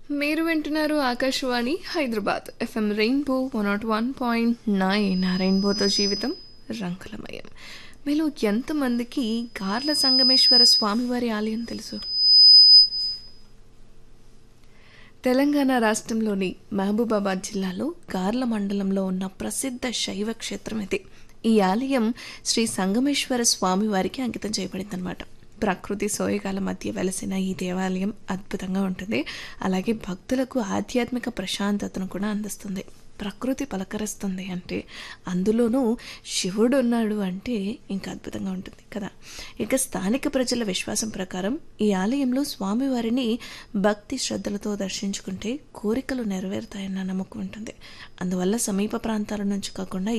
మీరు వింటున్నారు Akashvani Hyderabad FM rainbow one not one point nine రెయిన్బోతో జీవితం రంగులమయం మీలో ఎంతమందికి గార్ల సంగమేశ్వర స్వామివారి ఆలయం తెలుసు తెలంగాణ రాష్ట్రంలోని మహబూబాబాద్ జిల్లాలో గార్ల మండలంలో ఉన్న ప్రసిద్ధ శైవ క్షేత్రం ఇది ఈ ఆలయం శ్రీ సంగమేశ్వర స్వామివారికి అంకితం చేయబడిందనమాట ప్రకృతి సోయగాల మధ్య వెలసిన ఈ దేవాలయం అద్భుతంగా ఉంటుంది అలాగే భక్తులకు ఆధ్యాత్మిక ప్రశాంతతను కూడా అందిస్తుంది ప్రకృతి పలకరిస్తుంది అంటే అందులోనూ శివుడు ఉన్నాడు అంటే ఇంకా అద్భుతంగా ఉంటుంది కదా ఇక స్థానిక ప్రజల విశ్వాసం ప్రకారం ఈ ఆలయంలో స్వామివారిని భక్తి శ్రద్ధలతో దర్శించుకుంటే కోరికలు నెరవేరుతాయన్న నమ్మకం ఉంటుంది అందువల్ల సమీప ప్రాంతాల నుంచి కాకుండా